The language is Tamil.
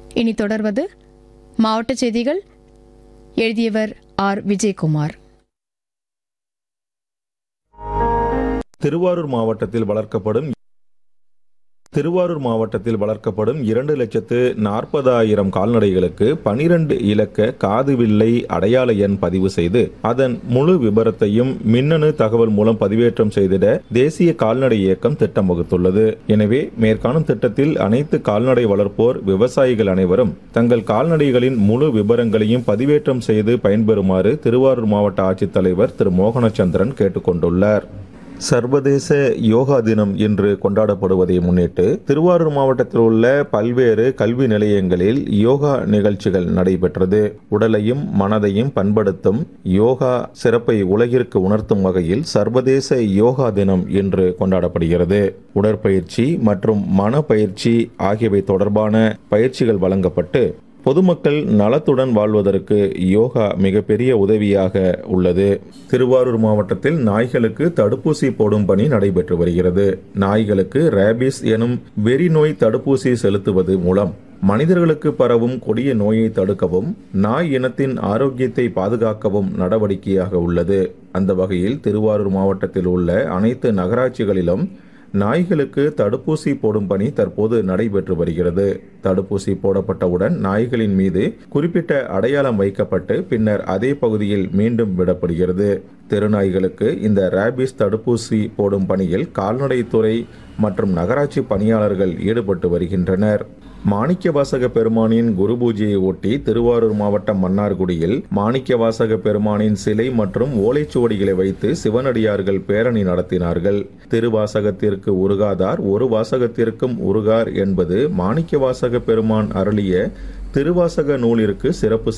இனி தொடர்வது மாவட்ட செய்திகள் எழுதியவர் ஆர் விஜயகுமார் திருவாரூர் மாவட்டத்தில் வளர்க்கப்படும் திருவாரூர் மாவட்டத்தில் வளர்க்கப்படும் இரண்டு லட்சத்து நாற்பதாயிரம் கால்நடைகளுக்கு பனிரெண்டு இலக்க காதுவில்லை அடையாள எண் பதிவு செய்து அதன் முழு விபரத்தையும் மின்னணு தகவல் மூலம் பதிவேற்றம் செய்திட தேசிய கால்நடை இயக்கம் திட்டம் வகுத்துள்ளது எனவே மேற்காணும் திட்டத்தில் அனைத்து கால்நடை வளர்ப்போர் விவசாயிகள் அனைவரும் தங்கள் கால்நடைகளின் முழு விபரங்களையும் பதிவேற்றம் செய்து பயன்பெறுமாறு திருவாரூர் மாவட்ட ஆட்சித்தலைவர் திரு மோகனச்சந்திரன் கேட்டுக்கொண்டுள்ளார் சர்வதேச யோகா தினம் இன்று கொண்டாடப்படுவதை முன்னிட்டு திருவாரூர் மாவட்டத்தில் உள்ள பல்வேறு கல்வி நிலையங்களில் யோகா நிகழ்ச்சிகள் நடைபெற்றது உடலையும் மனதையும் பண்படுத்தும் யோகா சிறப்பை உலகிற்கு உணர்த்தும் வகையில் சர்வதேச யோகா தினம் இன்று கொண்டாடப்படுகிறது உடற்பயிற்சி மற்றும் மனப்பயிற்சி ஆகியவை தொடர்பான பயிற்சிகள் வழங்கப்பட்டு பொதுமக்கள் நலத்துடன் வாழ்வதற்கு யோகா மிகப்பெரிய உதவியாக உள்ளது திருவாரூர் மாவட்டத்தில் நாய்களுக்கு தடுப்பூசி போடும் பணி நடைபெற்று வருகிறது நாய்களுக்கு ரேபிஸ் எனும் வெறி நோய் தடுப்பூசி செலுத்துவது மூலம் மனிதர்களுக்கு பரவும் கொடிய நோயை தடுக்கவும் நாய் இனத்தின் ஆரோக்கியத்தை பாதுகாக்கவும் நடவடிக்கையாக உள்ளது அந்த வகையில் திருவாரூர் மாவட்டத்தில் உள்ள அனைத்து நகராட்சிகளிலும் நாய்களுக்கு தடுப்பூசி போடும் பணி தற்போது நடைபெற்று வருகிறது தடுப்பூசி போடப்பட்டவுடன் நாய்களின் மீது குறிப்பிட்ட அடையாளம் வைக்கப்பட்டு பின்னர் அதே பகுதியில் மீண்டும் விடப்படுகிறது தெருநாய்களுக்கு இந்த ரேபிஸ் தடுப்பூசி போடும் பணியில் கால்நடைத்துறை மற்றும் நகராட்சி பணியாளர்கள் ஈடுபட்டு வருகின்றனர் மாணிக்கவாசக பெருமானின் குரு பூஜையை ஒட்டி திருவாரூர் மாவட்டம் மன்னார்குடியில் மாணிக்கவாசக பெருமானின் சிலை மற்றும் ஓலைச்சுவடிகளை வைத்து சிவனடியார்கள் பேரணி நடத்தினார்கள் திருவாசகத்திற்கு உருகாதார் ஒரு வாசகத்திற்கும் உருகார் என்பது மாணிக்கவாசக பெருமான் அருளிய திருவாசக நூலிற்கு சிறப்பு